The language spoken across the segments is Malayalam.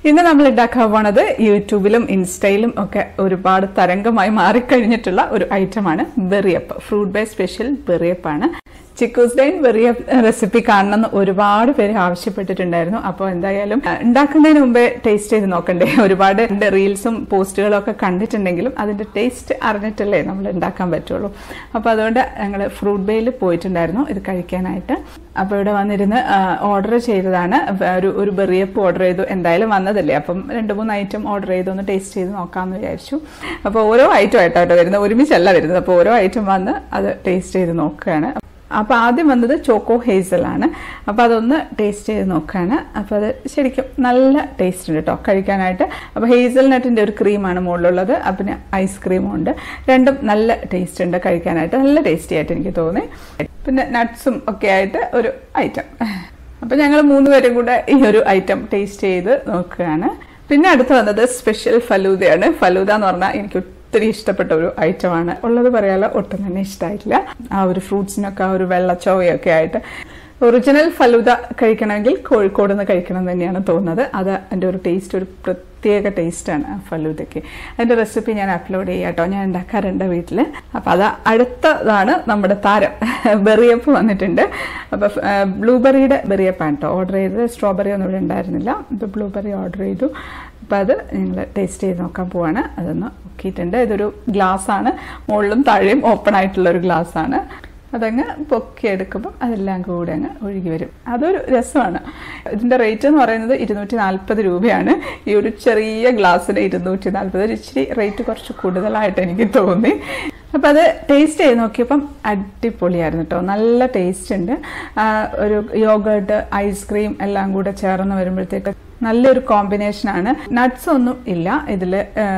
ഇന്ന് നമ്മൾ ഉണ്ടാക്കാൻ പോണത് യൂട്യൂബിലും ഇൻസ്റ്റയിലും ഒക്കെ ഒരുപാട് തരംഗമായി മാറിക്കഴിഞ്ഞിട്ടുള്ള ഒരു ഐറ്റമാണ് ബെറിയപ്പ് ഫ്രൂട്ട് ബൈ സ്പെഷ്യൽ ബെറിയപ്പാണ് ചിക്കൂസ് ഡൈൻ ബെറിയപ്പ് റെസിപ്പി കാണണമെന്ന് ഒരുപാട് പേര് ആവശ്യപ്പെട്ടിട്ടുണ്ടായിരുന്നു അപ്പോൾ എന്തായാലും അഹ്, ഉണ്ടാക്കുന്നതിന് മുമ്പേ ടേസ്റ്റ് ചെയ്ത് നോക്കണ്ടേ ഒരുപാട് റീൽസും പോസ്റ്റുകളും ഒക്കെ കണ്ടിട്ടുണ്ടെങ്കിലും അതിന്റെ ടേസ്റ്റ് അറിഞ്ഞിട്ടല്ലേ നമ്മൾ ഉണ്ടാക്കാൻ പറ്റുള്ളൂ അപ്പോൾ അതുകൊണ്ട് ഞങ്ങൾ ഫ്രൂട്ട് ബേയിൽ പോയിട്ടുണ്ടായിരുന്നു ഇത് കഴിക്കാനായിട്ട് അപ്പോൾ ഇവിടെ വന്നിരുന്ന് ഓർഡർ ചെയ്തതാണ് വ- ഒരു ഒരു ബെറിയപ്പ് ഓർഡർ ചെയ്തു എന്തായാലും വന്നതല്ലേ അപ്പം രണ്ട് മൂന്ന് ഐറ്റം ഓർഡർ ചെയ്ത് ഒന്ന് ടേസ്റ്റ് ചെയ്ത് നോക്കാമെന്ന് വിചാരിച്ചു അപ്പോൾ ഓരോ ഐറ്റം ആയിട്ടോ കേട്ടോ വരുന്നത് ഒരുമിച്ചല്ല വരുന്നത് അപ്പോൾ ഓരോ ഐറ്റം വന്ന് അത് ടേസ്റ്റ് ചെയ്ത് നോക്കുകയാണ് അപ്പോൾ ആദ്യം വന്നത് ചോക്കോ ഹേസൽ ആണ് അപ്പോൾ അതൊന്ന് ടേസ്റ്റ് ചെയ്ത് നോക്കുകയാണ് അപ്പോൾ അത് ശരിക്കും നല്ല ടേസ്റ്റ് ഉണ്ട് കേട്ടോ കഴിക്കാനായിട്ട് അപ്പോൾ ഹേസൽ നട്ടിൻ്റെ ഒരു ക്രീമാണ് മുകളിലുള്ളത് അപ്പം പിന്നെ ഐസ്ക്രീമും ഉണ്ട് രണ്ടും നല്ല ടേസ്റ്റ് ഉണ്ട് കഴിക്കാനായിട്ട് നല്ല ടേസ്റ്റി ആയിട്ട് എനിക്ക് തോന്നി പിന്നെ നട്ട്സും ഒക്കെ ആയിട്ട് ഒരു ഐറ്റം അപ്പോൾ ഞങ്ങൾ മൂന്ന് പേരും കൂടെ ഈ ഒരു ഐറ്റം ടേസ്റ്റ് ചെയ്ത് നോക്കുകയാണ് പിന്നെ അടുത്ത് വന്നത് സ്പെഷ്യൽ ഫലൂദയാണ് ഫലൂദ എന്ന് പറഞ്ഞാൽ എനിക്ക് ഒത്തിരി ഇഷ്ടപ്പെട്ട ഒരു ഐറ്റമാണ് ഉള്ളത് പറയാലോ ഒട്ടും തന്നെ ഇഷ്ടമായിട്ടില്ല ആ ഒരു ഫ്രൂട്ട്സിനൊക്കെ ആ ഒരു വെള്ളച്ചോവയൊക്കെ ആയിട്ട് ഒറിജിനൽ ഫലൂദ കഴിക്കണമെങ്കിൽ കോഴിക്കോട് നിന്ന് കഴിക്കണം എന്ന് തന്നെയാണ് തോന്നുന്നത് അത് അതിൻ്റെ ഒരു ടേസ്റ്റ് ഒരു പ്രത്യേക ടേസ്റ്റാണ് ആ ഫലൂദയ്ക്ക് അതിൻ്റെ റെസിപ്പി ഞാൻ അപ്ലോഡ് ചെയ്യാം കേട്ടോ ഞാൻ ഉണ്ടാക്കാറുണ്ട് വീട്ടിൽ അപ്പോൾ അത് അടുത്തതാണ് നമ്മുടെ താരം ബെറിയപ്പ് വന്നിട്ടുണ്ട് അപ്പോൾ ബ്ലൂബെറിയുടെ ബെറിയപ്പാണ് കേട്ടോ ഓർഡർ ചെയ്തത് സ്ട്രോബെറി ഒന്നും ഇവിടെ ഉണ്ടായിരുന്നില്ല ഇപ്പോൾ ബ്ലൂബെറി ഓർഡർ ചെയ്തു അപ്പോൾ അത് ഞങ്ങൾ ടേസ്റ്റ് ചെയ്ത് നോക്കാൻ പോവാണ് അതൊന്ന് നോക്കിയിട്ടുണ്ട് ഇതൊരു ഗ്ലാസ് ആണ് മുകളിലും താഴെയും ഓപ്പൺ ആയിട്ടുള്ള ഒരു ഗ്ലാസ് ആണ് അതങ്ങ് പൊക്കി എടുക്കുമ്പോൾ അതെല്ലാം കൂടെ അങ്ങ് ഒഴുകി വരും അതൊരു രസമാണ് ഇതിൻ്റെ റേറ്റ് എന്ന് പറയുന്നത് ഇരുന്നൂറ്റി നാൽപ്പത് രൂപയാണ് ഈ ഒരു ചെറിയ ഗ്ലാസ്സിന് ഇരുന്നൂറ്റി നാൽപ്പത് ഒരു ഇച്ചിരി റേറ്റ് കുറച്ച് കൂടുതലായിട്ട് എനിക്ക് തോന്നി അപ്പോൾ അത് ടേസ്റ്റ് ചെയ്ത് നോക്കിയപ്പം അടിപൊളിയായിരുന്നു കേട്ടോ നല്ല ടേസ്റ്റ് ഉണ്ട് ആ, ഒരു യോഗേർട്ട് ഐസ്ക്രീം എല്ലാം കൂടെ ചേർന്ന് വരുമ്പോഴത്തേക്ക് നല്ലൊരു കോമ്പിനേഷനാണ് നട്ട്സ് ഒന്നും ഇല്ല ഇതിൽ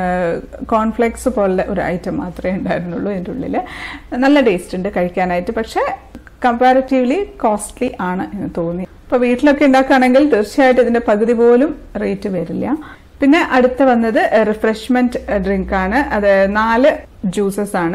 കോൺഫ്ലെക്സ് പോലുള്ള ഒരു ഐറ്റം മാത്രമേ ഉണ്ടായിരുന്നുള്ളൂ ഇതിൻ്റെ ഉള്ളിൽ നല്ല ടേസ്റ്റ് ഉണ്ട് കഴിക്കാനായിട്ട് പക്ഷേ കമ്പാരിറ്റീവ്ലി കോസ്റ്റ്ലി ആണ് എന്ന് തോന്നി ഇപ്പോൾ വീട്ടിലൊക്കെ ഉണ്ടാക്കുകയാണെങ്കിൽ തീർച്ചയായിട്ടും ഇതിൻ്റെ പകുതി പോലും റേറ്റ് വരില്ല പിന്നെ അടുത്ത വന്നത് റിഫ്രഷ്മെന്റ് ഡ്രിങ്ക് ആണ് അത് നാല് ജ്യൂസസ് ആണ്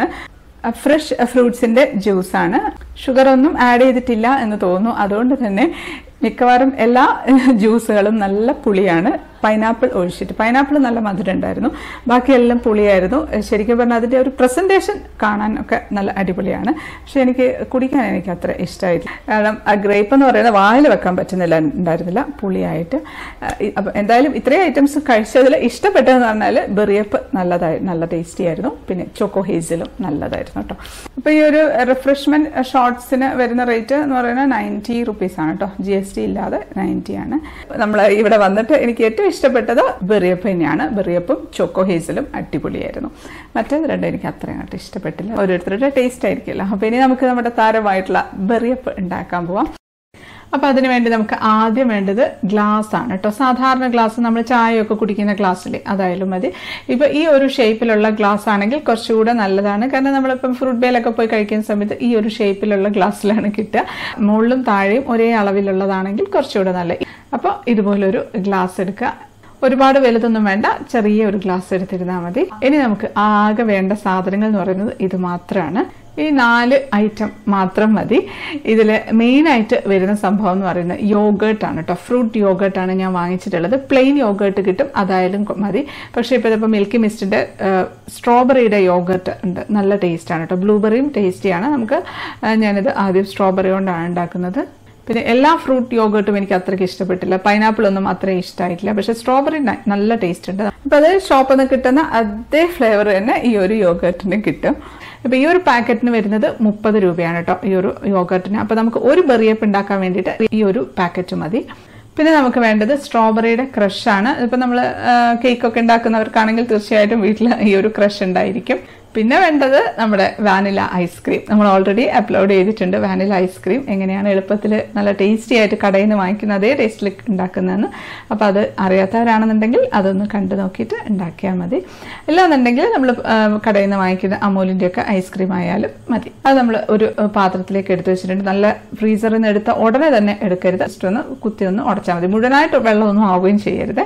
ഫ്രഷ് ഫ്രൂട്ട്സിന്റെ ജ്യൂസാണ് ഷുഗർ ഒന്നും ആഡ് ചെയ്തിട്ടില്ല എന്ന് തോന്നുന്നു അതുകൊണ്ട് തന്നെ മിക്കവാറും എല്ലാ ജ്യൂസുകളും നല്ല പുളിയാണ് പൈനാപ്പിൾ ഒഴിച്ചിട്ട് പൈനാപ്പിൾ നല്ല മധുരം ഉണ്ടായിരുന്നു ബാക്കിയെല്ലാം പുളിയായിരുന്നു ശരിക്കും പറഞ്ഞാൽ അതിൻ്റെ ഒരു പ്രസൻറ്റേഷൻ കാണാനൊക്കെ നല്ല അടിപൊളിയാണ് പക്ഷെ എനിക്ക് കുടിക്കാൻ എനിക്ക് അത്ര ഇഷ്ടമായില്ല കാരണം ആ ഗ്രേപ്പ് എന്ന് പറയുന്നത് വായിൽ വെക്കാൻ പറ്റുന്നില്ല ഉണ്ടായിരുന്നില്ല പുളിയായിട്ട് അപ്പം എന്തായാലും ഇത്രയും ഐറ്റംസ് കഴിച്ചതിൽ ഇഷ്ടപ്പെട്ടതെന്ന് പറഞ്ഞാൽ ബെറിയപ്പ് നല്ലതായി നല്ല ടേസ്റ്റി ആയിരുന്നു പിന്നെ ചോക്കോ ഹേസിലും നല്ലതായിരുന്നു കേട്ടോ അപ്പോൾ ഈ ഒരു റിഫ്രഷ്മെന്റ് ഷോർട്സിന് വരുന്ന റേറ്റ് എന്ന് പറയുന്നത് നയൻറ്റി റുപ്പീസ് ആണ് കേട്ടോ ജി എസ് ടി ഇല്ലാതെ നയൻറ്റി ആണ് നമ്മൾ ഇവിടെ വന്നിട്ട് എനിക്ക് ഏറ്റവും ഇഷ്ടപ്പെട്ടത് ബെറിയപ്പ് തന്നെയാണ് ബെറിയപ്പും ചോക്കോ ഹേസിലും അടിപൊളിയായിരുന്നു മറ്റേത് രണ്ടും എനിക്ക് അത്ര അങ്ങോട്ട് ഇഷ്ടപ്പെട്ടില്ല ഓരോരുത്തരുടെ ടേസ്റ്റ് ആയിരിക്കില്ല അപ്പോൾ ഇനി നമുക്ക് നമ്മുടെ താരമായിട്ടുള്ള ബെറിയപ്പ് ഉണ്ടാക്കാൻ പോവാം അപ്പോൾ അതിന് വേണ്ടി നമുക്ക് ആദ്യം വേണ്ടത് ഗ്ലാസ് ആണ് കേട്ടോ സാധാരണ ഗ്ലാസ് നമ്മൾ ചായയൊക്കെ കുടിക്കുന്ന ഗ്ലാസ്സിലെ അതായാലും മതി ഇപ്പോൾ ഈ ഒരു ഷേപ്പിലുള്ള ഗ്ലാസ് ആണെങ്കിൽ കുറച്ചുകൂടെ നല്ലതാണ് കാരണം നമ്മളിപ്പം ഫ്രൂട്ട് ബേലൊക്കെ പോയി കഴിക്കുന്ന സമയത്ത് ഈ ഒരു ഷേപ്പിലുള്ള ഗ്ലാസ്സിലാണ് കിട്ടുക മുകളിലും താഴെയും ഒരേ അളവിലുള്ളതാണെങ്കിൽ കുറച്ചുകൂടെ നല്ല അപ്പോൾ ഇതുപോലൊരു ഗ്ലാസ് എടുക്കുക ഒരുപാട് വലുതൊന്നും വേണ്ട ചെറിയ ഒരു ഗ്ലാസ് എടുത്തിരുന്നാൽ മതി ഇനി നമുക്ക് ആകെ വേണ്ട സാധനങ്ങൾ എന്ന് പറയുന്നത് ഇത് മാത്രമാണ് ഈ നാല് ഐറ്റം മാത്രം മതി ഇതിൽ മെയിനായിട്ട് വരുന്ന സംഭവം എന്ന് പറയുന്നത് യോഗേർട്ടാണ് കേട്ടോ ഫ്രൂട്ട് യോഗേർട്ടാണ് ഞാൻ വാങ്ങിച്ചിട്ടുള്ളത് പ്ലെയിൻ യോഗേർട്ട് കിട്ടും അതായാലും കൊ- മതി പക്ഷേ ഇപ്പോൾ ഇതിപ്പോൾ മിൽക്കി മിസ്റ്റിൻ്റെ സ്ട്രോബെറിയുടെ യോഗേർട്ട് ഉണ്ട് നല്ല ടേസ്റ്റാണ് കേട്ടോ ബ്ലൂബെറിയും ടേസ്റ്റിയാണ് നമുക്ക് ആ, ഞാനിത് ആദ്യം സ്ട്രോബെറി കൊണ്ടാണ് ഉണ്ടാക്കുന്നത് പിന്നെ എല്ലാ ഫ്രൂട്ട് യോഗേർട്ടും എനിക്ക് അത്രയ്ക്ക് ഇഷ്ടപ്പെട്ടില്ല പൈനാപ്പിൾ ഒന്നും അത്ര ഇഷ്ടമായിട്ടില്ല പക്ഷെ സ്ട്രോബെറി ന- നല്ല ടേസ്റ്റ് ഉണ്ട് അപ്പോൾ അത് ഷോപ്പിൽ നിന്ന് കിട്ടുന്ന അതേ ഫ്ലേവർ തന്നെ ഈ ഒരു യോഗേർട്ടിന് കിട്ടും അപ്പോൾ ഈ ഒരു പാക്കറ്റിന് വരുന്നത് മുപ്പത് രൂപയാണ് കേട്ടോ ഈ ഒരു യോഗേർട്ടിന് അപ്പോൾ നമുക്ക് ഒരു ബെറിയപ്പ് ഉണ്ടാക്കാൻ വേണ്ടിയിട്ട് ഈ ഒരു പാക്കറ്റ് മതി പിന്നെ നമുക്ക് വേണ്ടത് സ്ട്രോബെറിയുടെ ക്രഷാണ് ഇപ്പം നമ്മൾ കേക്കൊക്കെ ഉണ്ടാക്കുന്നവർക്കാണെങ്കിൽ തീർച്ചയായിട്ടും വീട്ടിൽ ഈ ഒരു ക്രഷ് ഉണ്ടായിരിക്കും പിന്നെ വേണ്ടത് നമ്മുടെ വാനില ഐസ്ക്രീം നമ്മൾ ഓൾറെഡി അപ്ലോഡ് ചെയ്തിട്ടുണ്ട് വാനില ഐസ്ക്രീം എങ്ങനെയാണ് എളുപ്പത്തിൽ നല്ല ടേസ്റ്റി ആയിട്ട് കടയിൽ നിന്ന് വാങ്ങിക്കുന്ന അതേ ടേസ്റ്റിൽ ഉണ്ടാക്കുന്നതെന്ന് അപ്പോൾ അത് അറിയാത്തവരാണെന്നുണ്ടെങ്കിൽ അതൊന്ന് കണ്ടു നോക്കിയിട്ട് ഉണ്ടാക്കിയാൽ മതി അല്ലാന്നുണ്ടെങ്കിൽ നമ്മൾ കടയിൽ നിന്ന് വാങ്ങിക്കുന്ന അമൂലിൻ്റെയൊക്കെ ഐസ്ക്രീം ആയാലും മതി അത് നമ്മൾ ഒരു ആ, പാത്രത്തിലേക്ക് എടുത്ത് വെച്ചിട്ടുണ്ട് നല്ല ഫ്രീസറിൽ നിന്ന് എടുത്ത ഉടനെ തന്നെ എടുക്കരുത് ജസ്റ്റ് ഒന്ന് കുത്തി ഒന്ന് ഉടച്ചാൽ മതി മുഴുവനായിട്ട് വെള്ളമൊന്നും ആവുകയും ചെയ്യരുത്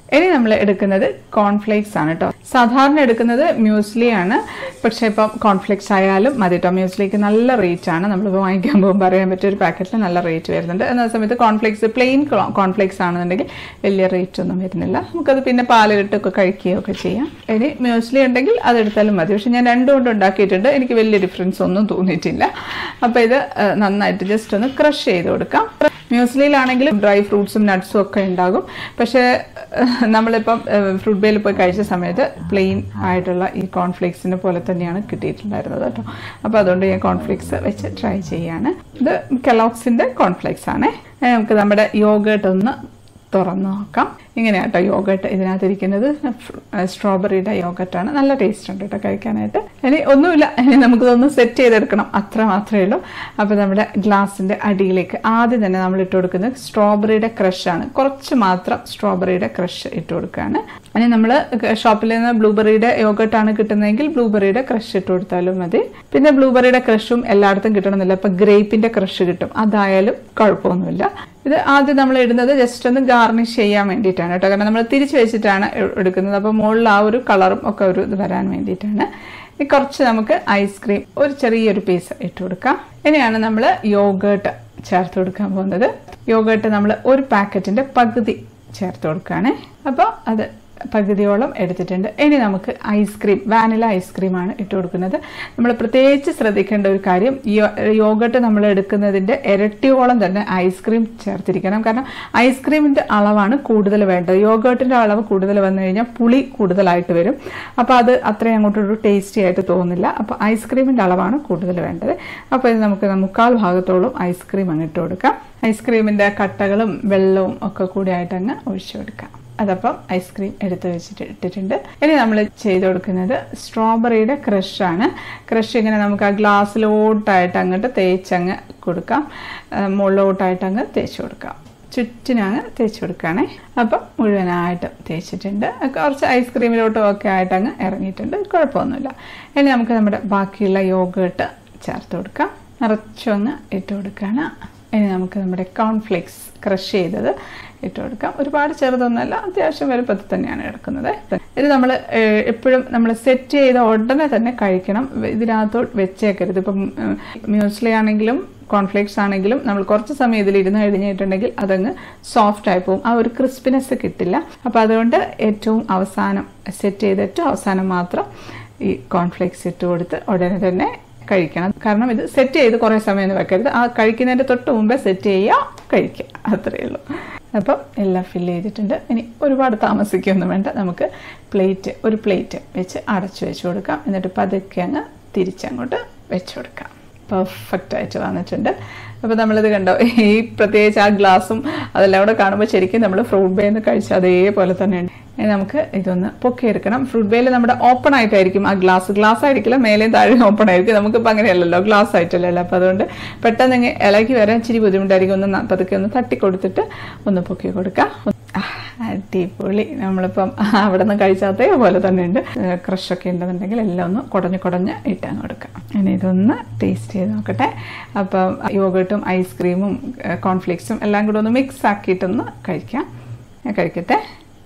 ഇനി നമ്മൾ എടുക്കുന്നത് കോൺഫ്ലേക്സ് ആണ് കേട്ടോ സാധാരണ എടുക്കുന്നത് മ്യൂസ്ലി ആണ് പക്ഷേ ഇപ്പം കോൺഫ്ലേക്സ് ആയാലും മതി കേട്ടോ മ്യൂസ്ലിക്ക് നല്ല റേറ്റ് ആണ് നമ്മളിപ്പോൾ വാങ്ങിക്കാൻ പോകുമ്പോൾ അറിയാൻ പറ്റിയ ഒരു പാക്കറ്റിൽ നല്ല റേറ്റ് വരുന്നുണ്ട് എന്നാൽ സമയത്ത് കോൺഫ്ലേക്സ് പ്ലെയിൻ കോൺഫ്ലേക്സ് ആണെന്നുണ്ടെങ്കിൽ വലിയ റേറ്റ് ഒന്നും വരുന്നില്ല നമുക്കത് പിന്നെ പാലിലിട്ടൊക്കെ കഴിക്കുകയൊക്കെ ചെയ്യാം ഇനി മ്യൂസ്ലി ഉണ്ടെങ്കിൽ അതെടുത്താലും മതി പക്ഷെ ഞാൻ രണ്ടും കൊണ്ട് ഉണ്ടാക്കിയിട്ടുണ്ട് എനിക്ക് വലിയ ഡിഫറൻസ് ഒന്നും തോന്നിയിട്ടില്ല അപ്പോൾ ഇത് ആ, നന്നായിട്ട് ജസ്റ്റ് ഒന്ന് ക്രഷ് ചെയ്ത് കൊടുക്കാം മ്യൂസ്ലിയിലാണെങ്കിലും ഡ്രൈ ഫ്രൂട്ട്സും നട്ട്സും ഒക്കെ ഉണ്ടാകും പക്ഷേ ഏഹ്, നമ്മളിപ്പം ഫ്രൂട്ട് ബേയിൽ പോയി കഴിച്ച സമയത്ത് പ്ലെയിൻ ആയിട്ടുള്ള ഈ കോൺഫ്ലേക്സിനെ പോലെ തന്നെയാണ് കിട്ടിയിട്ടുണ്ടായിരുന്നത് കേട്ടോ അപ്പോൾ അതുകൊണ്ട് ഞാൻ കോൺഫ്ലേക്സ് വെച്ച് ട്രൈ ചെയ്യാണ് ഇത് കെലോക്സിൻ്റെ കോൺഫ്ലേക്സ് ആണ് ഇനി നമുക്ക് നമ്മുടെ യോഗേട്ട് ഒന്ന് തുറന്ന് നോക്കാം ഇങ്ങനെയാട്ടോ യോഗട്ട് ഇതിനകത്തിരിക്കുന്നത് സ്ട്രോബെറിയുടെ യോഗട്ടാണ് നല്ല ടേസ്റ്റ് ഉണ്ട് കേട്ടോ കഴിക്കാനായിട്ട് ഇനി ഒന്നുമില്ല ഇനി നമുക്കിതൊന്ന് സെറ്റ് ചെയ്തെടുക്കണം അത്ര മാത്രമേ ഉള്ളൂ അപ്പോൾ നമ്മുടെ ഗ്ലാസിൻ്റെ അടിയിലേക്ക് ആദ്യം തന്നെ നമ്മൾ ഇട്ട് കൊടുക്കുന്നത് സ്ട്രോബെറിയുടെ ക്രഷാണ് കുറച്ച് മാത്രം സ്ട്രോബെറിയുടെ ക്രഷ് ഇട്ട് കൊടുക്കുകയാണ് ഇനി നമ്മൾ ഷോപ്പിൽ നിന്ന് ബ്ലൂബെറിയുടെ യോഗട്ടാണ് കിട്ടുന്നതെങ്കിൽ ബ്ലൂബെറിയുടെ ക്രഷ് ഇട്ട് കൊടുത്താലും മതി പിന്നെ ബ്ലൂബെറിയുടെ ക്രഷും എല്ലായിടത്തും കിട്ടണമെന്നില്ല ഇപ്പം ഗ്രേപ്പിൻ്റെ ക്രഷ് കിട്ടും അതായാലും കുഴപ്പമൊന്നുമില്ല ഇത് ആദ്യം നമ്മൾ ഇടുന്നത് ജസ്റ്റ് ഒന്ന് ഗാർണിഷ് ചെയ്യാൻ വേണ്ടിയിട്ടാണ് കേട്ടോ കാരണം നമ്മൾ തിരിച്ച് വെച്ചിട്ടാണ് എ- എടുക്കുന്നത് അപ്പോൾ മുകളിൽ ആ ഒരു കളറും ഒക്കെ ഒരു ഇത് വരാൻ വേണ്ടിയിട്ടാണ് ഇനി കുറച്ച് നമുക്ക് ഐസ്ക്രീം ഒരു ചെറിയൊരു പീസ് ഇട്ട് കൊടുക്കാം ഇനിയാണ് നമ്മൾ യോഗേട്ട് ചേർത്ത് കൊടുക്കാൻ പോകുന്നത് യോഗേട്ട് നമ്മൾ ഒരു പാക്കറ്റിൻ്റെ പകുതി ചേർത്ത് കൊടുക്കുകയാണ് അപ്പോൾ അത് പകുതിയോളം എടുത്തിട്ടുണ്ട് ഇനി നമുക്ക് ഐസ്ക്രീം വാനില ഐസ്ക്രീമാണ് ഇട്ട് കൊടുക്കുന്നത് നമ്മൾ പ്രത്യേകിച്ച് ശ്രദ്ധിക്കേണ്ട ഒരു കാര്യം യോഗട്ട് നമ്മൾ എടുക്കുന്നതിൻ്റെ ഇരട്ടിയോളം തന്നെ ഐസ്ക്രീം ചേർത്തിരിക്കണം കാരണം ഐസ്ക്രീമിൻ്റെ അളവാണ് കൂടുതൽ വേണ്ടത് യോഗട്ടിൻ്റെ അളവ് കൂടുതൽ വന്നു കഴിഞ്ഞാൽ പുളി കൂടുതലായിട്ട് വരും അപ്പോൾ അത് അത്രയും അങ്ങോട്ടൊരു ടേസ്റ്റി ആയിട്ട് തോന്നില്ല അപ്പോൾ ഐസ്ക്രീമിൻ്റെ അളവാണ് കൂടുതൽ വേണ്ടത് അപ്പോൾ ഇത് നമുക്ക് മുക്കാൽ ഭാഗത്തോളം ഐസ്ക്രീം അങ്ങ് ഇട്ട് കൊടുക്കാം ഐസ്ക്രീമിൻ്റെ കട്ടകളും വെള്ളവും ഒക്കെ കൂടി ആയിട്ട് അങ്ങ് ഒഴിച്ചു കൊടുക്കാം അതപ്പം ഐസ്ക്രീം എടുത്ത് വെച്ചിട്ട് ഇട്ടിട്ടുണ്ട് ഇനി നമ്മൾ ചെയ്ത് കൊടുക്കുന്നത് സ്ട്രോബെറിയുടെ ക്രഷാണ് ക്രഷ് ഇങ്ങനെ നമുക്ക് ആ ഗ്ലാസ്സിലോട്ടായിട്ട് അങ്ങോട്ട് തേച്ചങ്ങ് കൊടുക്കാം ആ, മുകളിലോട്ടായിട്ട് അങ്ങ് തേച്ച് കൊടുക്കാം ചുറ്റിനങ്ങ് തേച്ച് കൊടുക്കുകയാണേ അപ്പം മുഴുവനായിട്ട് തേച്ചിട്ടുണ്ട് കുറച്ച് ഐസ്ക്രീമിലോട്ടും ഒക്കെ ആയിട്ട് അങ്ങ് ഇറങ്ങിയിട്ടുണ്ട് കുഴപ്പമൊന്നുമില്ല ഇനി നമുക്ക് നമ്മുടെ ബാക്കിയുള്ള യോഗേട്ട് ചേർത്ത് കൊടുക്കാം നിറച്ചൊന്ന് ഇട്ട് കൊടുക്കുകയാണ് ഇനി നമുക്ക് നമ്മുടെ കോൺഫ്ലേക്സ് ക്രഷ് ചെയ്തത് ഇട്ട് കൊടുക്കാം ഒരുപാട് ചെറുതൊന്നുമല്ല അത്യാവശ്യം വലുപ്പത്തിൽ തന്നെയാണ് എടുക്കുന്നത് ഇത് നമ്മൾ എപ്പോഴും നമ്മൾ സെറ്റ് ചെയ്ത ഉടനെ തന്നെ കഴിക്കണം ഇതിനകത്തോട്ട് വെച്ചേക്കരുത് ഇപ്പം മ്യൂസ്ലി ആണെങ്കിലും കോൺഫ്ലേക്സ് ആണെങ്കിലും നമ്മൾ കുറച്ച് സമയം ഇതിൽ ഇരുന്ന് കഴിഞ്ഞിട്ടുണ്ടെങ്കിൽ അതങ്ങ് സോഫ്റ്റ് ആയി പോകും ആ ഒരു ക്രിസ്പിനെസ് കിട്ടില്ല അപ്പോൾ അതുകൊണ്ട് ഏറ്റവും അവസാനം സെറ്റ് ചെയ്ത് ഏറ്റവും അവസാനം മാത്രം ഈ കോൺഫ്ലേക്സ് ഇട്ട് കൊടുത്ത് ഉടനെ തന്നെ കഴിക്കണം കാരണം ഇത് സെറ്റ് ചെയ്ത് കുറേ സമയം ഒന്നും വെക്കരുത് ആ കഴിക്കുന്നതിൻ്റെ തൊട്ട് മുമ്പേ സെറ്റ് ചെയ്യുക കഴിക്കുക അത്രയേ ഉള്ളൂ അപ്പം എല്ലാം ഫില്ല് ചെയ്തിട്ടുണ്ട് ഇനി ഒരുപാട് താമസിക്കൊന്നും വേണ്ട നമുക്ക് പ്ലേറ്റ് ഒരു പ്ലേറ്റ് വെച്ച് അടച്ചു വെച്ച് കൊടുക്കാം എന്നിട്ട് പതുക്കെ അങ്ങ് തിരിച്ചങ്ങോട്ട് വെച്ച് കൊടുക്കാം പെർഫെക്റ്റ് ആയിട്ട് വന്നിട്ടുണ്ട് അപ്പോൾ നമ്മളിത് കണ്ടോ ഈ പ്രത്യേകിച്ച് ആ ഗ്ലാസും അതെല്ലാം കൂടെ കാണുമ്പോൾ ശരിക്കും നമ്മൾ ഫ്രൂട്ട് ബേന്ന് കഴിച്ച അതേപോലെ തന്നെ ഉണ്ട് ഇനി നമുക്ക് ഇതൊന്ന് പൊക്കിയെടുക്കണം ഫ്രൂട്ട് ബേയിൽ നമ്മുടെ ഓപ്പൺ ആയിട്ടായിരിക്കും ആ ഗ്ലാസ് ഗ്ലാസ് ആയിരിക്കില്ല മേലെയും താഴെ ഓപ്പൺ ആയിരിക്കും നമുക്കിപ്പോൾ അങ്ങനെയല്ലല്ലോ ഗ്ലാസ് ആയിട്ടല്ലല്ലോ അപ്പോൾ അതുകൊണ്ട് പെട്ടെന്ന് ഇങ്ങനെ ഇളകി വരാൻ ഇച്ചിരി ബുദ്ധിമുട്ടായിരിക്കും ഒന്ന് ന- പതുക്കെ ഒന്ന് തട്ടി കൊടുത്തിട്ട് ഒന്ന് പൊക്കി കൊടുക്കാം ആ, അടിപൊളി നമ്മളിപ്പം അവിടെ നിന്ന് കഴിച്ചാത്തേ പോലെ തന്നെ ഉണ്ട് ക്രഷൊക്കെ ഉണ്ടെന്നുണ്ടെങ്കിൽ എല്ലാം ഒന്ന് കുടഞ്ഞ് കുടഞ്ഞ് ഇട്ടങ്ങ് കൊടുക്കാം ഇനി ഇതൊന്ന് ടേസ്റ്റ് ചെയ്ത് നോക്കട്ടെ അപ്പം യോഗട്ടും ഐസ്ക്രീമും കോൺഫ്ലിക്സും എല്ലാം കൂടെ ഒന്ന് മിക്സ് ആക്കിയിട്ടൊന്ന് കഴിക്കാം ഞാൻ കഴിക്കട്ടെ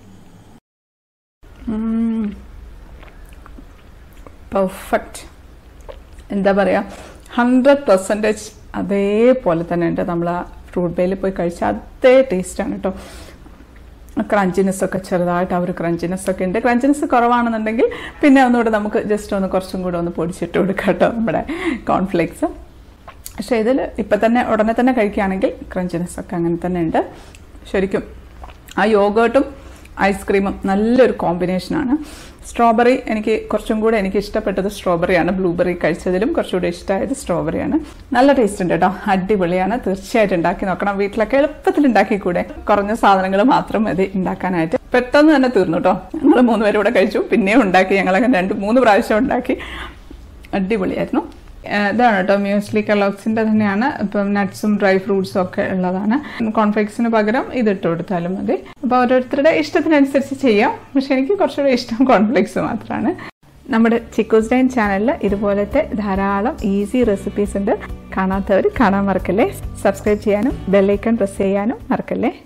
പെർഫെക്റ്റ് എന്താ പറയുക ഹൺഡ്രഡ് പെർസെൻറ്റേജ് അതേപോലെ തന്നെ ഉണ്ട് നമ്മൾ ആ ഫ്രൂട്ട് ബേയിൽ പോയി കഴിച്ച അതേ ടേസ്റ്റാണ് കേട്ടോ ക്രഞ്ചിനെസ് ഒക്കെ ചെറുതായിട്ട് ആ ഒരു ക്രഞ്ചിനെസ് ഒക്കെ ഉണ്ട് ക്രഞ്ചിനെസ് കുറവാണെന്നുണ്ടെങ്കിൽ പിന്നെ ഒന്നുകൂടെ നമുക്ക് ജസ്റ്റ് ഒന്ന് കുറച്ചും കൂടെ ഒന്ന് പൊടിച്ചിട്ട് കൊടുക്കാം കേട്ടോ നമ്മുടെ കോൺഫ്ലേക്സ് പക്ഷേ ഇതിൽ ഇപ്പം തന്നെ ഉടനെ തന്നെ കഴിക്കുകയാണെങ്കിൽ ക്രഞ്ചിനെസ് ഒക്കെ അങ്ങനെ തന്നെ ഉണ്ട് ശരിക്കും ആ യോഗേട്ടും ഐസ്ക്രീമും നല്ലൊരു കോമ്പിനേഷനാണ് സ്ട്രോബെറി എനിക്ക് കുറച്ചും കൂടെ എനിക്ക് ഇഷ്ടപ്പെട്ടത് സ്ട്രോബെറിയാണ് ബ്ലൂബെറി കഴിച്ചതിലും കുറച്ചുകൂടി ഇഷ്ടമായത് സ്ട്രോബെറിയാണ് നല്ല ടേസ്റ്റ് ഉണ്ട് കേട്ടോ അടിപൊളിയാണ് തീർച്ചയായിട്ടും ഉണ്ടാക്കി നോക്കണം വീട്ടിലൊക്കെ എളുപ്പത്തിൽ ഉണ്ടാക്കിക്കൂടെ കുറഞ്ഞ സാധനങ്ങൾ മാത്രം മതി ഉണ്ടാക്കാനായിട്ട് പെട്ടെന്ന് തന്നെ തീർന്നു കേട്ടോ ഞങ്ങൾ മൂന്നുപേരും കൂടെ കഴിച്ചു പിന്നെയും ഉണ്ടാക്കി ഞങ്ങളങ്ങനെ രണ്ട് മൂന്ന് പ്രാവശ്യം ഉണ്ടാക്കി അടിപൊളിയായിരുന്നു ഏഹ് ഇതാണ് കേട്ടോ മ്യൂസ്ലി കലോക്സിൻ്റെ തന്നെയാണ് ഇപ്പം നട്ട്സും ഡ്രൈ ഫ്രൂട്ട്സും ഒക്കെ ഉള്ളതാണ് കോൺഫ്ലേക്സിന് പകരം ഇതിട്ട് കൊടുത്താലും മതി അപ്പോൾ ഓരോരുത്തരുടെ ഇഷ്ടത്തിനനുസരിച്ച് ചെയ്യാം പക്ഷെ എനിക്ക് കുറച്ചുകൂടെ ഇഷ്ടം കോൺഫ്ലേക്സ് മാത്രമാണ് നമ്മുടെ ചിക്കോസ് ഡൈൻ ചാനലിൽ ഇതുപോലത്തെ ധാരാളം ഈസി റെസിപ്പീസ് ഉണ്ട് കാണാത്തവർ കാണാൻ മറക്കല്ലേ സബ്സ്ക്രൈബ് ചെയ്യാനും ബെല്ലൈക്കൺ പ്രസ് ചെയ്യാനും മറക്കല്ലേ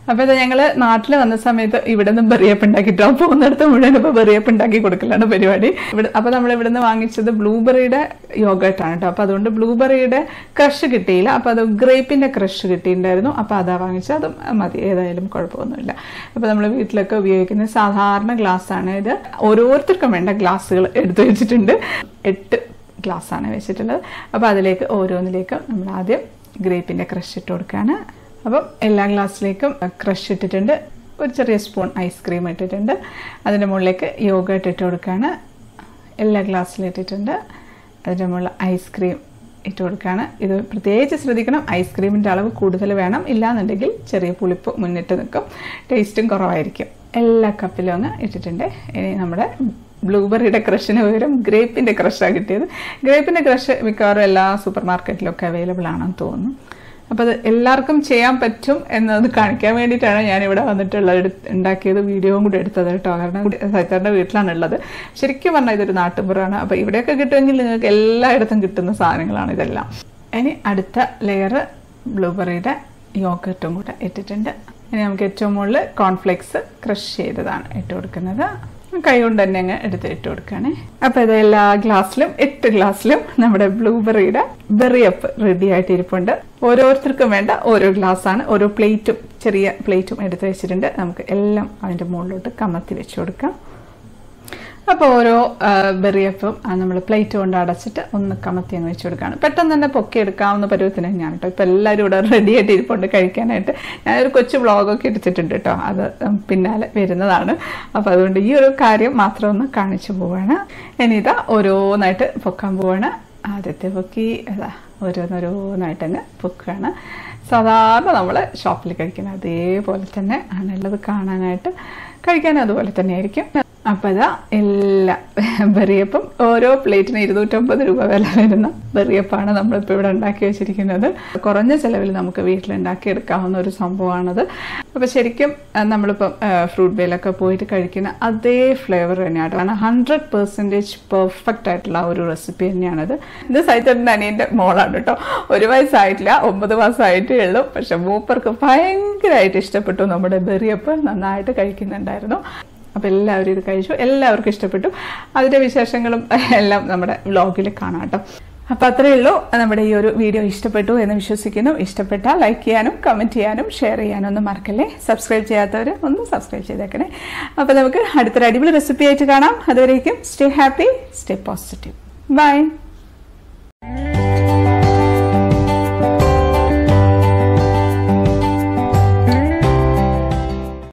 അപ്പോൾ ഇത് ഞങ്ങൾ നാട്ടിൽ വന്ന സമയത്ത് ഇവിടെ നിന്ന് ബെറിയപ്പ് ഉണ്ടാക്കിട്ടോ പോകുന്നിടത്ത് മുഴുവൻ ഇപ്പോൾ ബെറിയപ്പ് ഉണ്ടാക്കി കൊടുക്കലാണ് പരിപാടി ഇവിടെ അപ്പോൾ നമ്മൾ ഇവിടെ നിന്ന് വാങ്ങിച്ചത് ബ്ലൂബെറിയുടെ യോഗട്ടാണ് കേട്ടോ അപ്പോൾ അതുകൊണ്ട് ബ്ലൂബെറിയുടെ ക്രഷ് കിട്ടിയില്ല അപ്പോൾ അത് ഗ്രേപ്പിൻ്റെ ക്രഷ് കിട്ടിയിട്ടുണ്ടായിരുന്നു അപ്പോൾ അതാ വാങ്ങിച്ചത് അതും മതി ഏതായാലും കുഴപ്പമൊന്നുമില്ല അപ്പോൾ നമ്മൾ വീട്ടിലൊക്കെ ഉപയോഗിക്കുന്ന സാധാരണ ഗ്ലാസ്സാണ് ഇത് ഓരോരുത്തർക്കും വേണ്ട ഗ്ലാസ്സുകൾ എടുത്തു വെച്ചിട്ടുണ്ട് എട്ട് ഗ്ലാസ്സാണ് വെച്ചിട്ടുള്ളത് അപ്പോൾ അതിലേക്ക് ഓരോന്നിലേക്കും നമ്മൾ ആദ്യം ഗ്രേപ്പിൻ്റെ ക്രഷ് ഇട്ട് കൊടുക്കുകയാണ് അപ്പം എല്ലാ ഗ്ലാസ്സിലേക്കും ക്രഷ് ഇട്ടിട്ടുണ്ട് ഒരു ചെറിയ സ്പൂൺ ഐസ്ക്രീം ഇട്ടിട്ടുണ്ട് അതിൻ്റെ മുകളിലേക്ക് യോഗട്ട് ഇട്ട് കൊടുക്കുകയാണ് എല്ലാ ഗ്ലാസ്സിലും ഇട്ടിട്ടുണ്ട് അതിൻ്റെ മുകളിൽ ഐസ്ക്രീം ഇട്ട് കൊടുക്കുകയാണ് ഇത് പ്രത്യേകിച്ച് ശ്രദ്ധിക്കണം ഐസ്ക്രീമിൻ്റെ അളവ് കൂടുതൽ വേണം ഇല്ലാന്നുണ്ടെങ്കിൽ ചെറിയ പുളിപ്പ് മുന്നിട്ട് നിൽക്കും ടേസ്റ്റും കുറവായിരിക്കും എല്ലാ കപ്പിലും അങ്ങ് ഇട്ടിട്ടുണ്ട് ഇനി നമ്മുടെ ബ്ലൂബെറിയുടെ ക്രഷിന് പകരം ഗ്രേപ്പിൻ്റെ ക്രഷാണ് കിട്ടിയത് ഗ്രേപ്പിൻ്റെ ക്രഷ് മിക്കവാറും എല്ലാ സൂപ്പർ മാർക്കറ്റിലൊക്കെ അവൈലബിൾ ആണെന്ന് തോന്നുന്നു അപ്പോൾ അത് എല്ലാവർക്കും ചെയ്യാൻ പറ്റും എന്നത് കാണിക്കാൻ വേണ്ടിയിട്ടാണ് ഞാൻ ഇവിടെ വന്നിട്ടുള്ളത് എടു- ഉണ്ടാക്കിയത് വീഡിയോയും കൂടി എടുത്തത് കേട്ടോ കാരണം സൈത്താറിൻ്റെ വീട്ടിലാണ് ഉള്ളത് ശരിക്കും പറഞ്ഞാൽ ഇതൊരു നാട്ടുപുറമാണ് അപ്പോൾ ഇവിടെയൊക്കെ കിട്ടുമെങ്കിൽ നിങ്ങൾക്ക് എല്ലായിടത്തും കിട്ടുന്ന സാധനങ്ങളാണ് ഇതെല്ലാം ഇനി അടുത്ത ലെയർ ബ്ലൂബെറിയുടെ യോഗട്ടും കൂടെ ഇട്ടിട്ടുണ്ട് ഇനി നമുക്ക് ഏറ്റവും മുകളിൽ കോൺഫ്ലെക്സ് ക്രഷ് ചെയ്തതാണ് ഇട്ട് കൊടുക്കുന്നത് കൈ കൊണ്ട് തന്നെ അങ്ങ് എടുത്ത് ഇട്ട് കൊടുക്കുകയാണേ അപ്പോൾ ഇത് എല്ലാ ഗ്ലാസ്സിലും എട്ട് ഗ്ലാസ്സിലും നമ്മുടെ ബ്ലൂബെറിയുടെ ബെറിയപ്പ് റെഡി ആയിട്ട് ഇരിപ്പുണ്ട് ഓരോരുത്തർക്കും വേണ്ട ഓരോ ഗ്ലാസ്സാണ് ഓരോ പ്ലേറ്റും ചെറിയ പ്ലേറ്റും എടുത്ത് വെച്ചിട്ടുണ്ട് നമുക്ക് എല്ലാം അതിൻ്റെ മുകളിലോട്ട് കമത്തി വെച്ച് കൊടുക്കാം അപ്പോൾ ഓരോ ബെറിയപ്പും നമ്മൾ പ്ലേറ്റ് കൊണ്ട് അടച്ചിട്ട് ഒന്ന് കമത്തി അങ്ങ് വെച്ച് കൊടുക്കുകയാണ് പെട്ടെന്ന് തന്നെ പൊക്കി എടുക്കാവുന്ന പരുവത്തിന് തന്നെയാണ് കേട്ടോ ഇപ്പോൾ എല്ലാവരും ഇവിടെ റെഡി ആയിട്ട് ഇരിപ്പുണ്ട് കഴിക്കാനായിട്ട് ഞാനൊരു കൊച്ചു വ്ളോഗൊക്കെ എടുത്തിട്ടുണ്ട് കേട്ടോ അത് പിന്നാലെ വരുന്നതാണ് അപ്പോൾ അതുകൊണ്ട് ഈ ഒരു കാര്യം മാത്രം ഒന്ന് കാണിച്ചു പോവാണ് ഇനി ഇതാ ഓരോന്നായിട്ട് പൊക്കാൻ പോവാണ് ആദ്യത്തെ പൊക്കി അതാ ഓരോന്നോരോന്നായിട്ട് അങ്ങ് പൊക്കുകയാണ് സാധാരണ നമ്മൾ ഷോപ്പിൽ കഴിക്കുന്ന അതേപോലെ തന്നെ ആണുള്ളത് കാണാനായിട്ട് കഴിക്കാനും അതുപോലെ തന്നെ ആയിരിക്കും അപ്പോൾ ഇതാ എല്ലാ ബെറിയപ്പം ഓരോ പ്ലേറ്റിന് ഇരുന്നൂറ്റമ്പത് രൂപ വില വരുന്ന ബെറിയപ്പാണ് നമ്മളിപ്പോൾ ഇവിടെ ഉണ്ടാക്കി വെച്ചിരിക്കുന്നത് കുറഞ്ഞ ചിലവിൽ നമുക്ക് വീട്ടിലുണ്ടാക്കി എടുക്കാവുന്ന ഒരു സംഭവമാണത് അപ്പോൾ ശരിക്കും ആ, നമ്മളിപ്പം ഫ്രൂട്ട് ബേയിലൊക്കെ പോയിട്ട് കഴിക്കുന്ന അതേ ഫ്ലേവർ തന്നെയാണ് കാരണം ഹൺഡ്രഡ് പെർസെൻറ്റേജ് പെർഫെക്റ്റ് ആയിട്ടുള്ള ഒരു റെസിപ്പി തന്നെയാണത് ഇത് സൈത്തൻ്റെ അനിയൻ്റെ മോളാണ് കേട്ടോ ഒരു വയസ്സായിട്ടില്ല ഒമ്പത് മാസമായിട്ടേ ഉള്ളൂ പക്ഷെ മൂപ്പർക്ക് ഭയങ്കരമായിട്ട് ഇഷ്ടപ്പെട്ടു നമ്മുടെ ബെറിയപ്പ് നന്നായിട്ട് കഴിക്കുന്നുണ്ടായിരുന്നു അപ്പോൾ എല്ലാവരും ഇത് കഴിച്ചു എല്ലാവർക്കും ഇഷ്ടപ്പെട്ടു അതിൻ്റെ വിശേഷങ്ങളും എല്ലാം നമ്മുടെ വ്ളോഗിൽ കാണാം കേട്ടോ അപ്പോൾ അത്രയേ ഉള്ളൂ നമ്മുടെ ഈ ഒരു വീഡിയോ ഇഷ്ടപ്പെട്ടു എന്ന് വിശ്വസിക്കുന്നു ഇഷ്ടപ്പെട്ടാൽ ലൈക്ക് ചെയ്യാനും കമൻറ്റ് ചെയ്യാനും ഷെയർ ചെയ്യാനും ഒന്നും മറക്കല്ലേ സബ്സ്ക്രൈബ് ചെയ്യാത്തവർ ഒന്ന് സബ്സ്ക്രൈബ് ചെയ്തേക്കണേ അപ്പോൾ നമുക്ക് അടുത്തൊരു അടിപൊളി റെസിപ്പി ആയിട്ട് കാണാം അതുവരേക്കും stay happy stay positive by